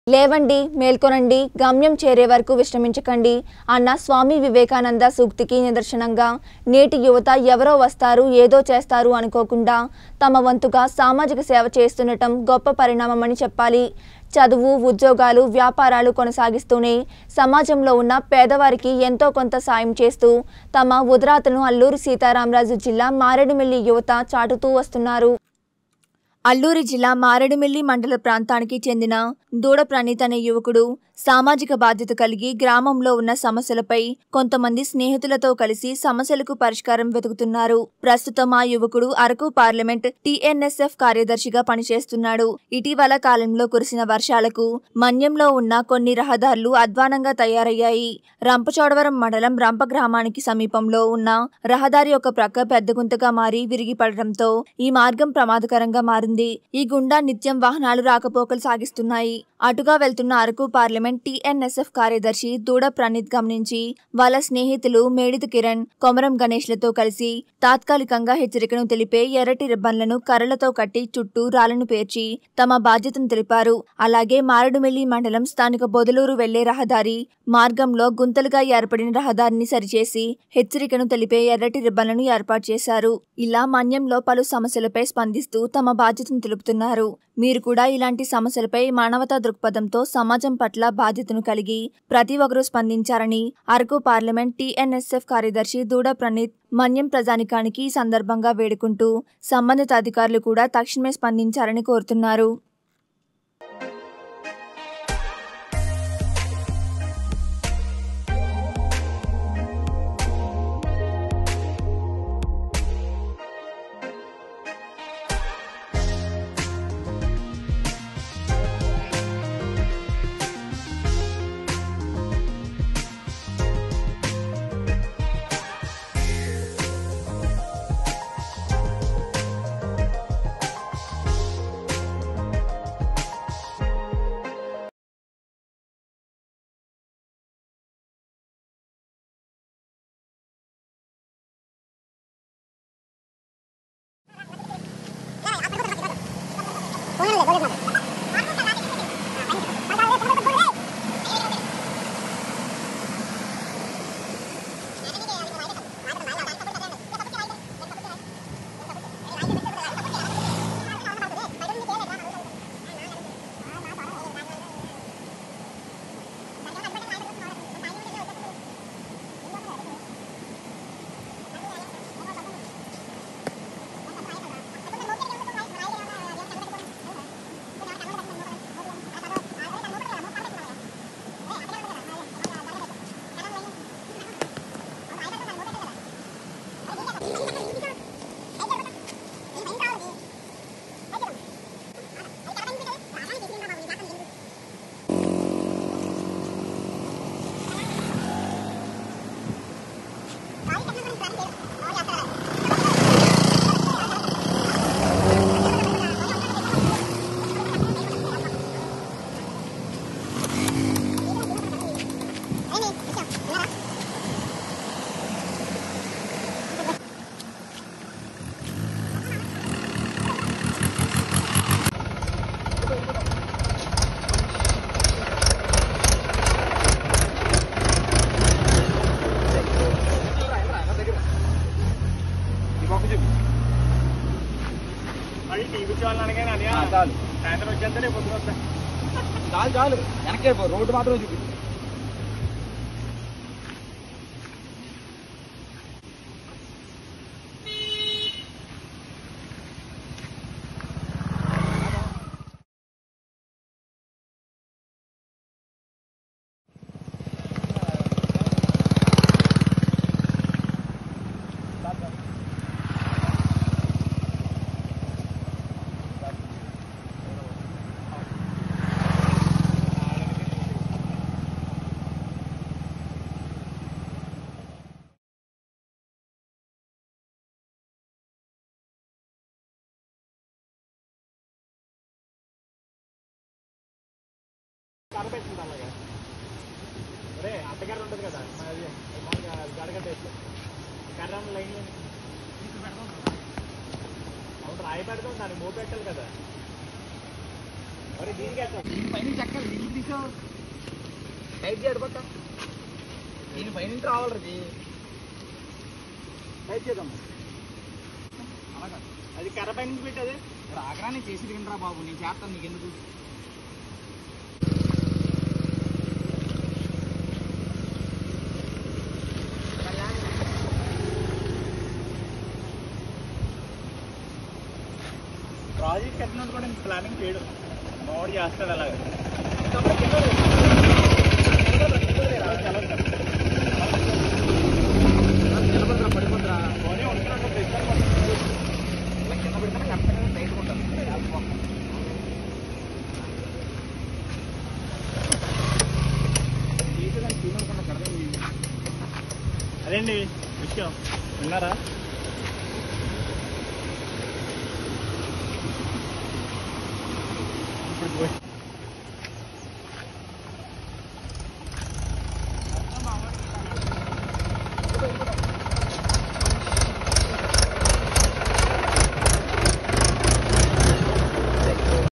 లేవండి మేల్కొనండి గమ్యం చేరే వరకు విశ్రమించకండి అన్న స్వామి వివేకానంద సూక్తికి నిదర్శనంగా నేటి యువత ఎవరో వస్తారు ఏదో చేస్తారు అనుకోకుండా తమ వంతుగా సామాజిక సేవ చేస్తుండటం గొప్ప పరిణామమని చెప్పాలి చదువు ఉద్యోగాలు వ్యాపారాలు కొనసాగిస్తూనే సమాజంలో ఉన్న పేదవారికి ఎంతో కొంత సాయం చేస్తూ తమ ఉదరాతను అల్లూరి సీతారామరాజు జిల్లా మారేడుమిల్లి యువత చాటుతూ వస్తున్నారు అల్లూరి జిల్లా మారేడుమిల్లి మండల ప్రాంతానికి చెందిన దూడ ప్రణీత్ అనే యువకుడు సామాజిక బాధ్యత కలిగి గ్రామంలో ఉన్న సమస్యలపై కొంతమంది స్నేహితులతో కలిసి సమస్యలకు పరిష్కారం వెతుకుతున్నారు ప్రస్తుతం ఆ యువకుడు అరకు పార్లమెంట్ టీఎన్ఎస్ఎఫ్ కార్యదర్శిగా పనిచేస్తున్నాడు ఇటీవల కాలంలో కురిసిన వర్షాలకు మన్యంలో ఉన్న కొన్ని రహదారులు అధ్వానంగా తయారయ్యాయి రంపచోడవరం మండలం రంప గ్రామానికి సమీపంలో ఉన్న రహదారి ఒక ప్రక్క పెద్ద గుంతగా మారి విరిగిపడటంతో ఈ మార్గం ప్రమాదకరంగా మారింది ఈ గుండా నిత్యం వాహనాలు రాకపోకలు సాగిస్తున్నాయి అటుగా వెళ్తున్న అరకు పార్లమెంట్ టీఎన్ఎస్ఎఫ్ కార్యదర్శి దూడ ప్రణీత్ గమనించి వాళ్ళ స్నేహితులు మేడిత కిరణ్ కొమరం గణేష్లతో కలిసి తాత్కాలికంగా హెచ్చరికను తెలిపే ఎర్రటి రిబ్బన్లను కర్రలతో కట్టి చుట్టూ రాళ్లను పేర్చి తమ బాధ్యతను తెలిపారు అలాగే మారేడుమిల్లి మండలం స్థానిక బొదలూరు వెళ్లే రహదారి మార్గంలో గుంతలుగా ఏర్పడిన రహదారిని సరిచేసి హెచ్చరికను తెలిపే ఎర్రటి రిబ్బన్లను ఏర్పాటు చేశారు ఇలా మన్యంలో పలు సమస్యలపై స్పందిస్తూ తమ బాధ్యతను తెలుపుతున్నారు మీరు కూడా ఇలాంటి సమస్యలపై మానవతా దృక్పథంతో సమాజం పట్ల బాధ్యతను కలిగి ప్రతి ఒక్కరూ స్పందించారని అరకు పార్లమెంట్ టీఎన్ఎస్ఎఫ్ కార్యదర్శి దూడ ప్రణీత్ మన్యం ప్రజానికానికి ఈ సందర్భంగా వేడుకుంటూ సంబంధిత అధికారులు కూడా తక్షణమే స్పందించాలని కోరుతున్నారు అది టీవీ చూడాలనగా చాలు సాయంత్రం వచ్చేస్తే రేపు పొద్దున వస్తా చాలు చాలు వెనక్కి వెళ్ళిపో రోడ్డు మాత్రమే చూపి కరపెట్టింది అలాగా అరే అత్తగారు ఉంటుంది కదా మాది మామూలుగా గడగట్టేసి కర్ర లైన్ అవును రాయి పెడతాం దాన్ని మోపెట్టాలి కదా మరి దీనికి వేస్తాం పైన చెక్కలు టైట్ చేయడు పక్క దీని పైన రావాలి అది టైట్ చేద్దాం అలాగా అది కర్ర పైన నుంచి పెట్టేది ఇప్పుడు ఆగ్రానే చేసి తినరా బాబు నేను చేస్తాను నీకు ఎందుకు ప్రాజెక్ట్ కట్టినట్టు కూడా ప్లానింగ్ చేయడం మామిడి చేస్తాడు అలాగే నిలబడరా పడిపోతురా పోనీ ఉంటున్నాడు ప్రస్తుతం ఇలా కింద పెడితేనే కరెక్ట్గా టైట్ ఉంటుంది అదేండి విషయం విన్నారా